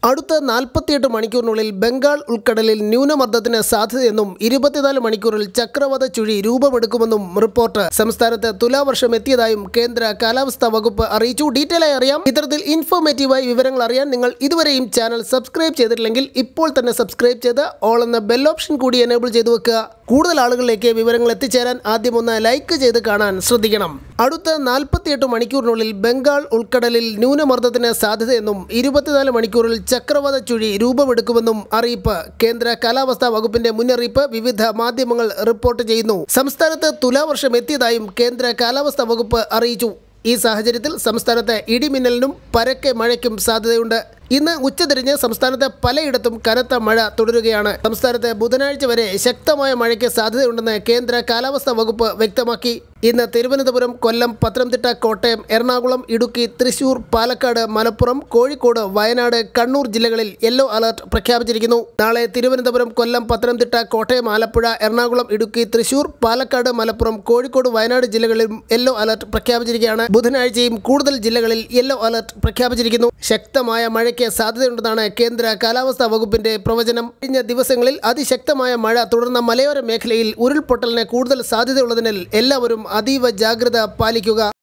അടുത്ത നാൽപ്പത്തിയെട്ട് മണിക്കൂറിനുള്ളിൽ ബംഗാൾ ഉൾക്കടലിൽ ന്യൂനമർദ്ദത്തിന് സാധ്യതയെന്നും ഇരുപത്തിനാല് മണിക്കൂറിൽ ചക്രവാത ചുഴി രൂപമെടുക്കുമെന്നും റിപ്പോർട്ട് സംസ്ഥാനത്ത് തുലാവർഷം എത്തിയതായും കേന്ദ്ര കാലാവസ്ഥാ വകുപ്പ് അറിയിച്ചു ഡീറ്റെയിൽ ആയി അറിയാം ഇത്തരത്തിൽ ഇൻഫോർമേറ്റീവായി വിവരങ്ങൾ അറിയാൻ നിങ്ങൾ ഇതുവരെയും ചാനൽ സബ്സ്ക്രൈബ് ചെയ്തിട്ടില്ലെങ്കിൽ ഇപ്പോൾ തന്നെ സബ്സ്ക്രൈബ് ചെയ്ത് ഓൾ എന്ന ബെൽ ഓപ്ഷൻ കൂടി എനേബിൾ ചെയ്തു വെക്കുക കൂടുതൽ ആളുകളിലേക്ക് വിവരങ്ങൾ എത്തിച്ചേരാൻ ആദ്യം ഒന്ന് ലൈക്ക് ചെയ്ത് കാണാൻ ശ്രദ്ധിക്കണം അടുത്ത നാൽപ്പത്തിയെട്ട് മണിക്കൂറിനുള്ളിൽ ബംഗാൾ ഉൾക്കടലിൽ ന്യൂനമർദ്ദത്തിന് സാധ്യതയെന്നും ഇരുപത്തിനാല് മണിക്കൂറിൽ ചക്രവാത ചുഴി രൂപമെടുക്കുമെന്നും അറിയിപ്പ് കേന്ദ്ര കാലാവസ്ഥാ വകുപ്പിന്റെ മുന്നറിയിപ്പ് വിവിധ മാധ്യമങ്ങൾ റിപ്പോർട്ട് ചെയ്യുന്നു സംസ്ഥാനത്ത് തുലാവർഷം എത്തിയതായും കേന്ദ്ര കാലാവസ്ഥാ വകുപ്പ് അറിയിച്ചു ഈ സാഹചര്യത്തിൽ സംസ്ഥാനത്ത് ഇടിമിന്നലിനും പരക്കെ മഴയ്ക്കും സാധ്യതയുണ്ട് ഇന്ന് ഉച്ചതിരിഞ്ഞ് സംസ്ഥാനത്ത് പലയിടത്തും കനത്ത മഴ തുടരുകയാണ് സംസ്ഥാനത്ത് ബുധനാഴ്ച വരെ ശക്തമായ മഴയ്ക്ക് സാധ്യതയുണ്ടെന്ന് കേന്ദ്ര കാലാവസ്ഥാ വകുപ്പ് വ്യക്തമാക്കി ഇന്ന് തിരുവനന്തപുരം കൊല്ലം പത്തനംതിട്ട കോട്ടയം എറണാകുളം ഇടുക്കി തൃശൂർ പാലക്കാട് മലപ്പുറം കോഴിക്കോട് വയനാട് കണ്ണൂർ ജില്ലകളിൽ യെല്ലോ അലർട്ട് പ്രഖ്യാപിച്ചിരിക്കുന്നു നാളെ തിരുവനന്തപുരം കൊല്ലം പത്തനംതിട്ട കോട്ടയം ആലപ്പുഴ എറണാകുളം ഇടുക്കി തൃശൂർ പാലക്കാട് മലപ്പുറം കോഴിക്കോട് വയനാട് ജില്ലകളിലും യെല്ലോ അലർട്ട് പ്രഖ്യാപിച്ചിരിക്കുകയാണ് ബുധനാഴ്ചയും കൂടുതൽ ജില്ലകളിൽ യെല്ലോ അലർട്ട് പ്രഖ്യാപിച്ചിരിക്കുന്നു ശക്തമായ മഴയ്ക്ക് സാധ്യതയുണ്ടെന്നാണ് കേന്ദ്ര കാലാവസ്ഥാ വകുപ്പിന്റെ പ്രവചനം കഴിഞ്ഞ ദിവസങ്ങളിൽ അതിശക്തമായ മഴ തുടർന്ന മലയോര മേഖലയിൽ ഉരുൾപൊട്ടലിന് കൂടുതൽ സാധ്യതയുള്ളതിനാൽ എല്ലാവരും അതീവ ജാഗ്രത പാലിക്കുക